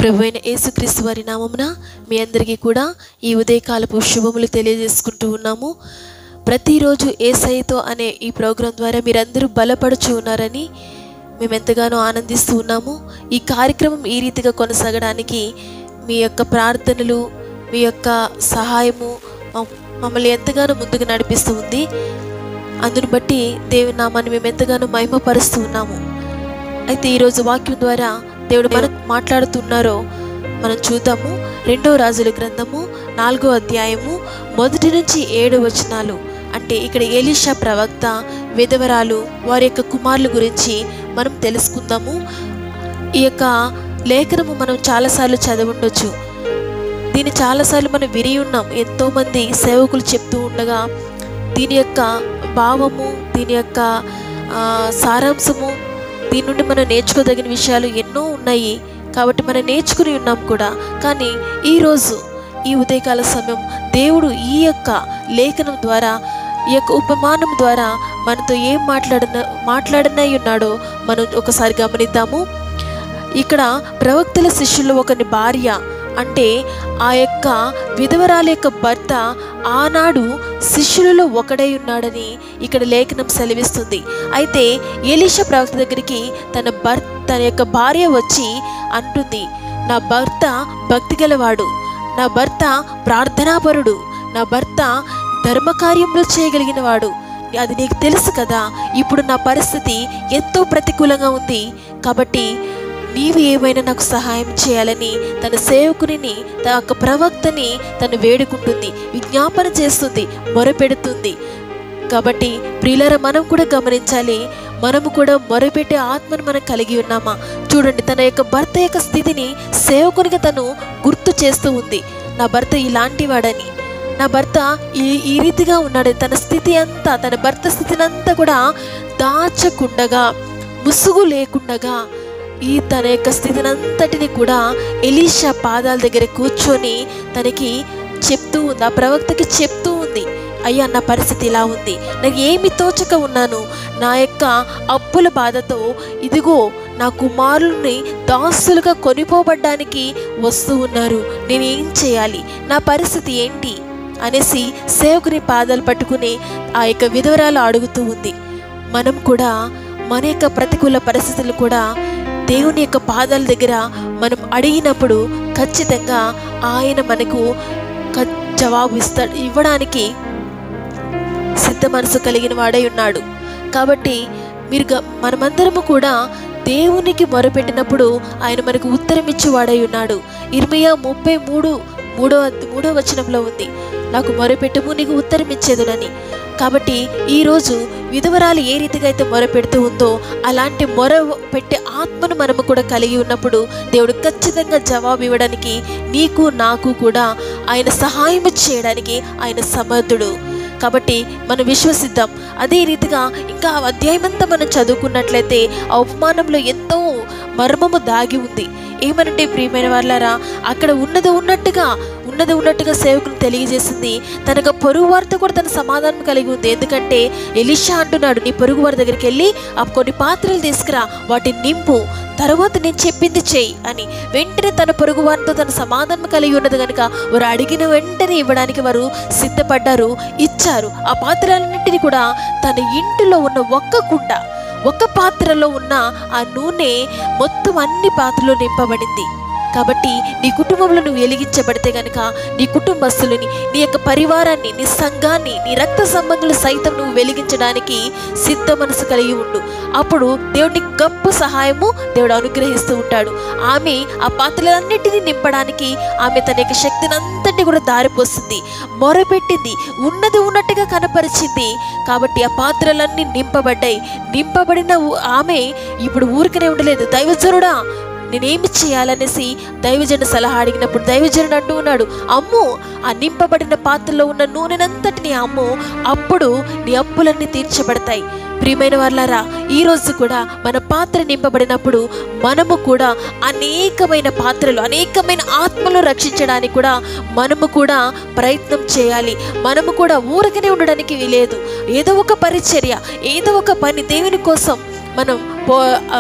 ప్రభు అయిన యేసుక్రీస్తు వారి నామమున మీ అందరికీ కూడా ఈ ఉదయకాలపు శుభములు తెలియజేసుకుంటూ ఉన్నాము ప్రతిరోజు ఏసైతో అనే ఈ ప్రోగ్రాం ద్వారా మీరందరూ బలపడుచు ఉన్నారని మేము ఎంతగానో ఆనందిస్తూ ఉన్నాము ఈ కార్యక్రమం ఈ రీతిగా కొనసాగడానికి మీ యొక్క ప్రార్థనలు మీ యొక్క సహాయము మమ్- మమ్మల్ని ఎంతగానో ముందుకు నడిపిస్తూ ఉంది అందును బట్టి దేవుని నామాన్ని మేము ఎంతగానో మహిమపరుస్తూ ఉన్నాము అయితే ఈరోజు వాక్యం ద్వారా దేవుడు మనం మాట్లాడుతున్నారో మనం చూద్దాము రెండో రాజుల గ్రంథము నాలుగో అధ్యాయము మొదటి నుంచి ఏడు వచనాలు అంటే ఇక్కడ ఎలీషా ప్రవక్త విధవరాలు వారి యొక్క కుమారుల గురించి మనం తెలుసుకుందాము ఈ యొక్క లేఖనము మనం చాలాసార్లు చదవుండొచ్చు దీన్ని చాలాసార్లు మనం విని ఉన్నాం ఎంతోమంది సేవకులు చెప్తూ ఉండగా దీని యొక్క భావము దీని యొక్క ఆ, సారాంశము దీని నుండి మనం నేర్చుకోదగిన విషయాలు ఎన్నో ఉన్నాయి కాబట్టి మనం నేర్చుకుని ఉన్నాం కూడా కానీ ఈరోజు ఈ ఉదయకాల సమయం దేవుడు ఈ యొక్క లేఖనం ద్వారా ఈ యొక్క ఉపమానం ద్వారా మనతో ఏం మాట్లాడిన మాట్లాడనై ఉన్నాడో మనం ఒకసారి గమనిద్దాము ఇక్కడ ప్రవక్తల శిష్యుల్లో ఒకని భార్య అంటే ఆ యొక్క విధవరాల యొక్క భర్త ఆనాడు శిష్యులలో ఒకడై ఉన్నాడని ఇక్కడ లేఖనం సెలవిస్తుంది అయితే ఎలీషా ప్రవక్త దగ్గరికి తన భర్త తన యొక్క భార్య వచ్చి అంటుంది నా భర్త భక్తి గలవాడు నా భర్త ప్రార్థనాపరుడు నా భర్త ధర్మకార్యంలో చేయగలిగిన వాడు అది నీకు తెలుసు కదా ఇప్పుడు నా పరిస్థితి ఎంతో ప్రతికూలంగా ఉంది కాబట్టి నీవు ఏమైనా నాకు సహాయం చేయాలని తన సేవకునిని తన యొక్క ప్రవక్తని తను వేడుకుంటుంది విజ్ఞాపన చేస్తుంది మొరపెడుతుంది కాబట్టి ప్రియులర మనం కూడా గమనించాలి మనము కూడా మొరపెట్టే ఆత్మను మనం కలిగి ఉన్నామా చూడండి తన యొక్క భర్త యొక్క స్థితిని సేవకునిగా తను గుర్తు చేస్తూ ఉంది నా భర్త ఇలాంటి వాడని నా భర్త ఈ ఈ రీతిగా ఉన్నాడు తన స్థితి అంతా తన భర్త స్థితిని అంతా కూడా దాచకుండగా ముసుగు లేకుండగా ఈ తన యొక్క స్థితిని అంతటిని కూడా ఎలీషా పాదాల దగ్గర కూర్చొని తనకి చెప్తూ ఉంది ఆ ప్రవక్తకి చెప్తూ ఉంది అయ్యా నా పరిస్థితి ఇలా ఉంది నాకు ఏమి తోచక ఉన్నాను నా యొక్క అప్పుల బాధతో ఇదిగో నా కుమారుల్ని దాసులుగా కొనిపోబడ్డానికి వస్తూ ఉన్నారు నేను ఏం చేయాలి నా పరిస్థితి ఏంటి అనేసి సేవకుని పాదాలు పట్టుకుని ఆ యొక్క విధవరాలు అడుగుతూ ఉంది మనం కూడా మన యొక్క ప్రతికూల పరిస్థితులు కూడా దేవుని యొక్క పాదాల దగ్గర మనం అడిగినప్పుడు ఖచ్చితంగా ఆయన మనకు క- జవాబు ఇస్తాడు ఇవ్వడానికి సిద్ధ మనసు కలిగిన వాడై ఉన్నాడు కాబట్టి మీరు గ- మనమందరము కూడా దేవునికి మొరపెట్టినప్పుడు ఆయన మనకు ఉత్తరం ఇచ్చేవాడై ఉన్నాడు ఇర్మియా ముప్పై మూడు మూడో అద్- మూడో వచనంలో ఉంది నాకు మొరపెట్టుము నీకు ఉత్తరం ఇచ్చేదునని కాబట్టి ఈరోజు విధవరాలు ఏ రీతిగా అయితే మొరపెడుతూ ఉందో అలాంటి మొర పెట్టే ఆత్మను మనము కూడా కలిగి ఉన్నప్పుడు దేవుడు ఖచ్చితంగా జవాబు ఇవ్వడానికి నీకు నాకు కూడా ఆయన సహాయం చేయడానికి ఆయన సమర్థుడు కాబట్టి మనం విశ్వసిద్దాం అదే రీతిగా ఇంకా ఆ అధ్యాయం అంతా మనం చదువుకున్నట్లయితే ఆ ఉపమానంలో ఎంతో మర్మము దాగి ఉంది ఏమనంటే ప్రియమైన వాళ్ళారా అక్కడ ఉన్నది ఉన్నట్టుగా ఉన్నది ఉన్నట్టుగా సేవకులు తెలియజేసింది తనకు పొరుగు వారితో కూడా తన సమాధానం కలిగి ఉంది ఎందుకంటే ఎలిషా అంటున్నాడు నీ పొరుగు వారి దగ్గరికి వెళ్ళి ఆ కొన్ని పాత్రలు తీసుకురా వాటిని నింపు తర్వాత నేను చెప్పింది చెయ్యి అని వెంటనే తన పొరుగు వారితో తన సమాధానం కలిగి ఉన్నది కనుక వారు అడిగిన వెంటనే ఇవ్వడానికి వారు సిద్ధపడ్డారు ఇచ్చారు ఆ పాత్రలన్నింటినీ కూడా తన ఇంటిలో ఉన్న ఒక్క కుండ ఒక పాత్రలో ఉన్న ఆ నూనె మొత్తం అన్ని పాత్రలో నింపబడింది కాబట్టి నీ కుటుంబంలో నువ్వు వెలిగించబడితే గనుక నీ కుటుంబస్తులని నీ యొక్క పరివారాన్ని నీ సంఘాన్ని నీ రక్త సంబంధులు సైతం నువ్వు వెలిగించడానికి సిద్ధ మనసు కలిగి ఉండు అప్పుడు దేవుడిని గొప్ప సహాయము దేవుడు అనుగ్రహిస్తూ ఉంటాడు ఆమె ఆ పాత్రలన్నిటినీ నింపడానికి ఆమె తన యొక్క శక్తిని అంతటి కూడా దారిపోస్తుంది మొరపెట్టింది ఉన్నది ఉన్నట్టుగా కనపరిచింది కాబట్టి ఆ పాత్రలన్నీ నింపబడ్డాయి నింపబడిన ఊ- ఆమె ఇప్పుడు ఊరికనే ఉండలేదు దైవజనుడా నేనేమి చేయాలనేసి దైవజనుడు సలహా అడిగినప్పుడు దైవజనుడు అంటూ ఉన్నాడు అమ్ము ఆ నింపబడిన పాత్రలో ఉన్న నూనెనంతటిని అమ్ము అప్పుడు నీ అప్పులన్నీ తీర్చబడతాయి ప్రియమైన వాళ్ళారా ఈ రోజు కూడా మన పాత్ర నింపబడినప్పుడు మనము కూడా అనేకమైన పాత్రలు అనేకమైన ఆత్మలు రక్షించడానికి కూడా మనము కూడా ప్రయత్నం చేయాలి మనము కూడా ఊరకనే ఉండడానికి లేదు ఏదో ఒక పరిచర్య ఏదో ఒక పని దేవుని కోసం మనం పో ఆ,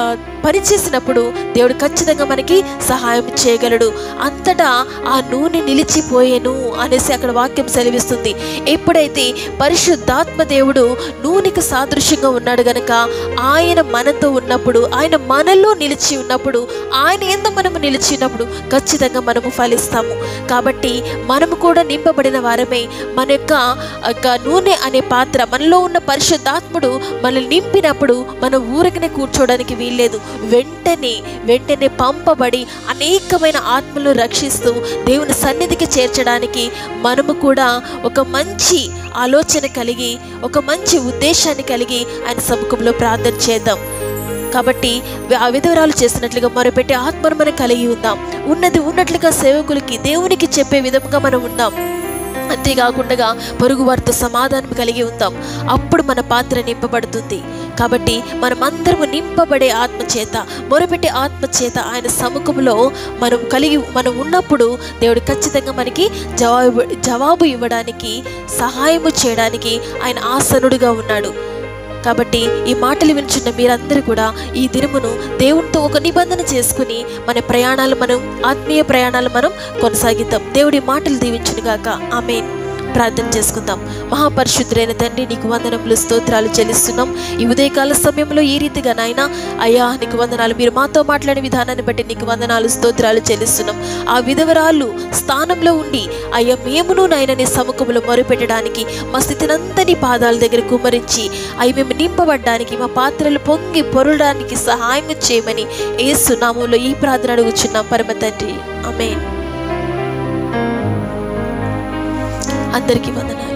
పని చేసినప్పుడు దేవుడు ఖచ్చితంగా మనకి సహాయం చేయగలడు అంతటా ఆ నూనె నిలిచిపోయేను అనేసి అక్కడ వాక్యం సెలవిస్తుంది ఎప్పుడైతే పరిశుద్ధాత్మ దేవుడు నూనెకి సాదృశ్యంగా ఉన్నాడు గనక ఆయన మనతో ఉన్నప్పుడు ఆయన మనలో నిలిచి ఉన్నప్పుడు ఆయన ఎంత మనము నిలిచి ఉన్నప్పుడు ఖచ్చితంగా మనము ఫలిస్తాము కాబట్టి మనము కూడా నింపబడిన వారమే మన యొక్క యొక్క నూనె అనే పాత్ర మనలో ఉన్న పరిశుద్ధాత్ముడు మనల్ని నింపినప్పుడు మన ఊరికనే కూర్చోవడానికి వీల్లేదు వెంటనే వెంటనే పంపబడి అనేకమైన ఆత్మలు రక్షిస్తూ దేవుని సన్నిధికి చేర్చడానికి మనము కూడా ఒక మంచి ఆలోచన కలిగి ఒక మంచి ఉద్దేశాన్ని కలిగి ఆయన సముఖంలో ప్రార్థన చేద్దాం కాబట్టి ఆ విధవరాలు చేసినట్లుగా మొరపెట్టి ఆత్మను మనం కలిగి ఉందాం ఉన్నది ఉన్నట్లుగా సేవకులకి దేవునికి చెప్పే విధంగా మనం ఉందాం అంతేకాకుండా పొరుగు వారితో సమాధానం కలిగి ఉందాం అప్పుడు మన పాత్ర నింపబడుతుంది కాబట్టి మనమందరము నింపబడే ఆత్మ చేత మొరపెట్టే ఆత్మ చేత ఆయన సముఖంలో మనం కలిగి మనం ఉన్నప్పుడు దేవుడు ఖచ్చితంగా మనకి జవాబు జవాబు ఇవ్వడానికి సహాయము చేయడానికి ఆయన ఆసనుడుగా ఉన్నాడు కాబట్టి ఈ మాటలు వినుచున్న మీరందరూ కూడా ఈ దినమును దేవునితో ఒక నిబంధన చేసుకుని మన ప్రయాణాలు మనం ఆత్మీయ ప్రయాణాలు మనం కొనసాగిద్దాం దేవుడి మాటలు దీవించునుగాక ఆమె ప్రార్థన చేసుకుందాం మహాపరిశుద్ధులైన తండ్రి నీకు వందనములు స్తోత్రాలు చెల్లిస్తున్నాం ఈ ఉదయకాల సమయంలో ఈ రీతిగా నాయన అయ్యా నీకు వందనాలు మీరు మాతో మాట్లాడే విధానాన్ని బట్టి నీకు వందనాలు స్తోత్రాలు చెల్లిస్తున్నాం ఆ విధవరాలు స్థానంలో ఉండి అయ్యా మేమును నాయన నీ సముఖంలో మొరుపెట్టడానికి మా స్థితినంతని పాదాల దగ్గర కుమ్మరించి అవి మేము నింపబడ్డానికి మా పాత్రలు పొంగి పొరడానికి సహాయం చేయమని ఏసునామంలో ఈ ప్రార్థన అడుగుచున్నాం పరమ తండ్రి ఆమె అందరికీ వందనాలు